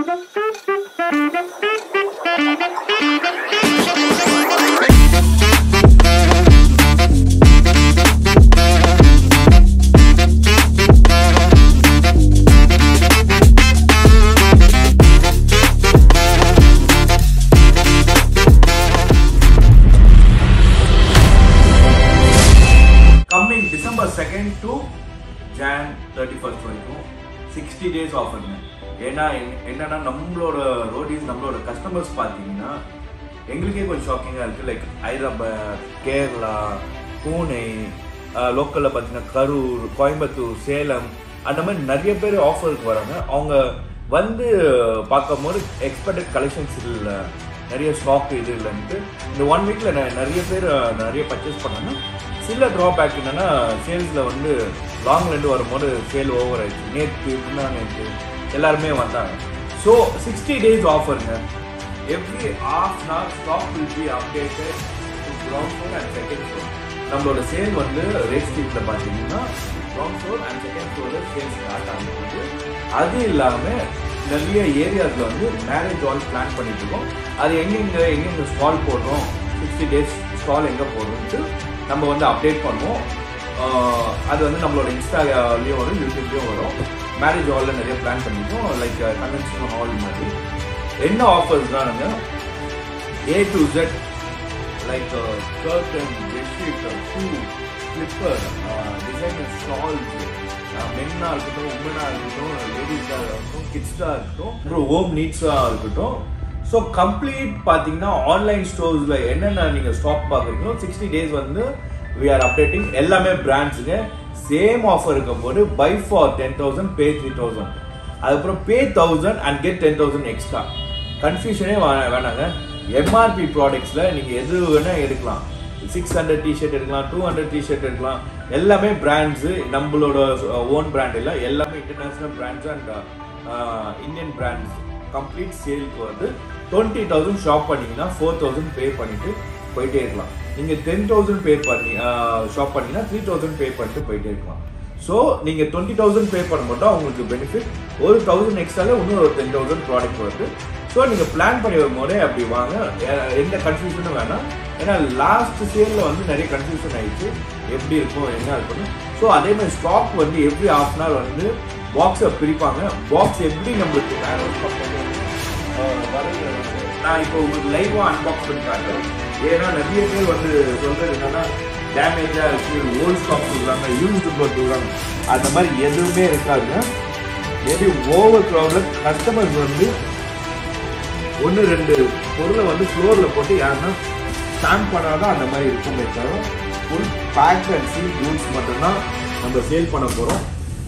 coming December second to Jan thirty first வரைக்கும் sixty days ஆஃபருங்க ஏன்னா என்- என்னன்னா நம்மளோட ரோடிஸ் நம்மளோட கஸ்டமர்ஸ் பார்த்தீங்கன்னா எங்களுக்கே கொஞ்சம் ஷாக்கிங்காக இருக்குது லைக் ஹைதராபாத் கேரளா பூனே லோக்கலில் பார்த்தீங்கன்னா கரூர் கோயம்புத்தூர் சேலம் அந்த மாதிரி நிறைய பேர் ஆஃபருக்கு வராங்க அவங்க வந்து பார்க்கும்போது எக்ஸ்பெக்டட் கலெக்ஷன்ஸ் இல்லை நிறைய ஸ்டாக் இது இல்லைன்ட்டு இந்த ஒன் வீக்ல நிறைய பேர் நிறைய பர்ச்சேஸ் பண்ணாங்க சில ட்ராபேக் என்னன்னா சேல்ஸ்ல வந்து லாங்ல இருந்து வரும்போது சேல் ஓவர் ஆயிடுச்சு நேற்று முன்னா நேற்று எல்லாருமே வந்தாங்க ஸோ சிக்ஸ்டி டேஸ் ஆஃபருங்க every half an hour stock will be updated ground floor and second floor நம்மளோட சேல் வந்து ரேட் ஸ்ட்ரீட்ல பார்த்தீங்கன்னா கிரவுண்ட் ஃப்ளோர் அண்ட் செகண்ட் ஃப்ளோரில் சேல் ஸ்டார்ட் ஆகும்போது அது இல்லாமல் நிறைய ஏரியாஸ்ல வந்து மேரேஜ் ஹால் பிளான் பண்ணிட்டு இருக்கோம் அது எங்கெங்க எங்கெங்க ஸ்டால் போடுறோம் சிக்ஸ்டி டேஸ் ஸ்டால் எங்கே போடுறோம்ட்டு நம்ம வந்து அப்டேட் பண்ணுவோம் ஆஹ் அது வந்து நம்மளோட இன்ஸ்டாலையும் வரும் யூடியூப்லேயும் வரும் மேரேஜ் ஹாலில் நிறைய பிளான் பண்ணியிருக்கோம் லைக் கன்வென்ஷனல் ஹால் மாதிரி என்ன ஆஃபர்ஸ் தான் A to Z like curtain bedsheet shoe slipper designer stalls மென்னா இருக்கட்டும் உமனா இருக்கட்டும் லேடிஸாக இருக்கட்டும் கிட்ஸாக இருக்கட்டும் அப்புறம் ஹோம் நீட்ஸாக இருக்கட்டும் ஸோ கம்ப்ளீட் பார்த்தீங்கன்னா ஆன்லைன் ஸ்டோர்ஸில் என்னென்ன நீங்கள் ஸ்டாக் பார்க்குறீங்களோ சிக்ஸ்டி டேஸ் வந்து வி ஆர் அப்டேட்டிங் எல்லாமே பிராண்ட்ஸுங்க சேம் ஆஃபர் இருக்கும்போது buy for ten thousand pay three thousand அதுக்கப்புறம் pay thousand and get ten thousand extra கன்ஃபியூஷனே வேணாங்க எம்ஆர்பி ப்ராடக்ட்ஸில் நீங்கள் எது வேணால் எடுக்கலாம் சிக்ஸ் ஹண்ட்ரட் டிஷர்ட் எடுக்கலாம் டூ ஹண்ட்ரட் டிஷர்ட் எடுக்கலாம் எல்லாமே பிராண்ட்ஸு நம்மளோட ஓன் பிராண்ட் இல்லை எல்லாமே international brands and Indian brands complete சேலுக்கு வந்து டுவெண்ட்டி தௌசண்ட் ஷாப் பண்ணீங்கன்னா ஃபோர் தௌசண்ட் பே பண்ணிட்டு போயிட்டே இருக்கலாம் நீங்கள் டென் தௌசண்ட் பே பண்ணி ஷாப் பண்ணீங்கன்னா த்ரீ தௌசண்ட் பே பண்ணிட்டு போயிட்டே இருக்கலாம் ஸோ நீங்கள் டுவெண்ட்டி தௌசண்ட் பே பண்ண மட்டும் உங்களுக்கு பெனிஃபிட் ஒரு தௌசண்ட் எக்ஸ்ட்ரால இன்னும் ஒரு டென் தௌசண்ட் ப்ராடக்ட் வருது ஸோ நீங்கள் பிளான் பண்ணி வரும்போதே அப்படி வாங்க எ- எந்த கன்ஃபியூஷனும் வேணாம் ஏன்னா லாஸ்ட் சேலில் வந்து நிறைய கன்ஃபியூஷன் ஆயிடுச்சு எப்படி இருக்கும் என்ன இருக்கும்னு ஸோ அதே மாதிரி ஸ்டாக் வந்து எவ்ரி ஹாஃப் அன் ஹவர் வந்து பாக்ஸை பிரிப்பாங்க பாக்ஸ் எப்படி நம்மளுக்கு வேணும் வரது நான் இப்போ உங்களுக்கு லைவாக அன்பாக்ஸ் பண்ணி காட்டுறேன் ஏன்னா நிறைய பேர் வந்து சொல்றது என்னன்னா டேமேஜாக இருக்கு ஓல்ட் ஸ்டாக் கொடுக்குறாங்க யூஸ்டு ப்ளோட் கொடுக்குறாங்க அந்த மாதிரி எதுவுமே இருக்காதுங்க மேபி ஓவர் க்ரௌடில் கஸ்டமர்ஸ் வந்து ஒன்று ரெண்டு பொருளை வந்து ஃப்ளோரில் போட்டு யாருன்னா ஸ்டாம்ப் பண்ணாதான் அந்த மாதிரி இருக்குமே தவிர full pack and seal goods மட்டும்தான் நம்ம சேல் பண்ண போகிறோம்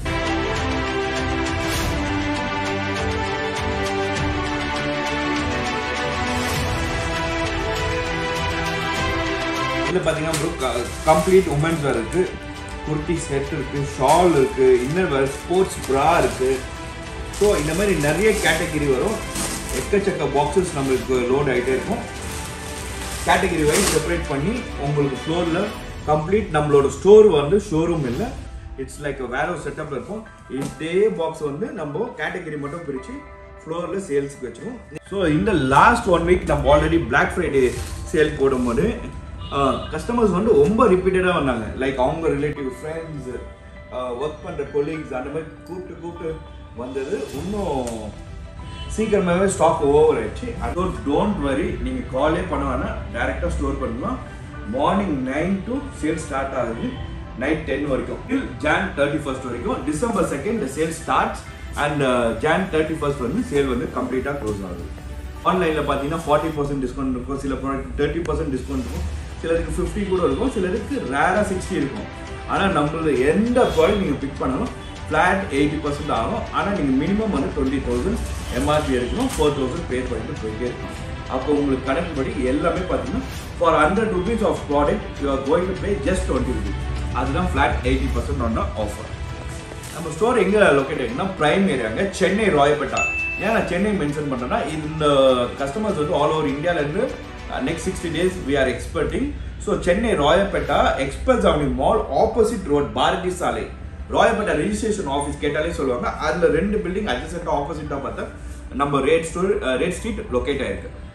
இதில் பார்த்தீங்கன்னா ப்ரோ கம்ப்ளீட் உமன்ஸ் வேர் இருக்கு குர்த்தி செட் இருக்கு ஷால் இருக்கு இன்னர் வேர் ஸ்போர்ட்ஸ் ப்ரா இருக்கு ஸோ இந்த மாதிரி நிறைய கேட்டகரி வரும் எக்கச்சக்க பாக்ஸஸ் நம்மளுக்கு லோட் ஆகிட்டே இருக்கும் கேட்டகரி வைஸ் செப்பரேட் பண்ணி உங்களுக்கு ஃப்ளோரில் கம்ப்ளீட் நம்மளோட ஸ்டோர் வந்து ஷோரூம் இல்லை இட்ஸ் லைக் வேற ஒரு செட்டப்ல இருக்கும் இதே பாக்ஸ் வந்து நம்ம கேட்டகரி மட்டும் பிரித்து ஃப்ளோரில் சேல்ஸ்க்கு வச்சிருவோம் ஸோ இந்த லாஸ்ட் ஒன் வீக் நம்ம ஆல்ரெடி Black ஃப்ரைடே சேல் போடும்போது கஸ்டமர்ஸ் வந்து ரொம்ப ரிப்பீட்டடாக வந்தாங்க லைக் அவங்க ரிலேட்டிவ் ஃப்ரெண்ட்ஸ் ஒர்க் பண்ணுற கொலீக்ஸ் அந்த மாதிரி கூப்பிட்டு கூப்பிட்டு வந்தது இன்னும் சீக்கிரமாகவே ஸ்டாக் ஓவர் ஆயிடுச்சு அதோ டோன்ட் வரி நீங்கள் காலே பண்ண வேணாம் டேரெக்டாக ஸ்டோர் பண்ணலாம் morning nine to sale start ஆகுது நைட் டென் வரைக்கும் டில் ஜான் தேர்ட்டி ஃபர்ஸ்ட் வரைக்கும் December second sale starts and Jan thirty first வந்து சேல் வந்து கம்ப்ளீட்டாக க்ளோஸ் ஆகுது ஆன்லைனில் பார்த்தீங்கன்னா ஃபார்ட்டி பர்சன்ட் டிஸ்கவுண்ட் இருக்கும் சில ப்ராடக்ட் தேர்ட்டி பர்சன்ட் டிஸ்கவுண்ட் இருக்கும் சிலருக்கு ஃபிஃப்டி கூட இருக்கும் சிலருக்கு ரேராக சிக்ஸ்டி இருக்கும் ஆனால் நம்மளது எந்த ப்ராடக்ட் நீங்கள் பிக் பண்ணாலும் ஃப்ளாட் எயிட்டி பர்சன்ட் ஆகும் ஆனால் நீங்கள் மினிமம் வந்து டுவெண்ட்டி தௌசண்ட் எம்ஆர்பி எடுக்கணும் ஃபோர் தௌசண்ட் பே பண்ணிட்டு போயிட்டே இருக்கணும் அப்போ உங்களுக்கு கணக்கு படி எல்லாமே பார்த்தீங்கன்னா for hundred rupees of product you are going to pay just twenty rupees அதுதான் flat eighty percent on offer நம்ம ஸ்டோர் எங்க லொக்கேட் ஆகிருக்குன்னா பிரைம் ஏரியாங்க சென்னை ராயப்பேட்டா ஏன் நான் சென்னை மென்ஷன் பண்ணேன்னா இந்த கஸ்டமர்ஸ் வந்து ஆல் ஓவர் இந்தியாவிலேருந்து next sixty days we are expecting so Chennai Royapettah Express Avani mall opposite road Bharathi Salai Royapettah registration office கேட்டாலே சொல்லுவாங்க அதில் ரெண்டு பில்டிங் அட்ஜஸ்டாக ஆப்போசிட்டாக பார்த்தா நம்ம rate store rate street locate ஆயிருக்கு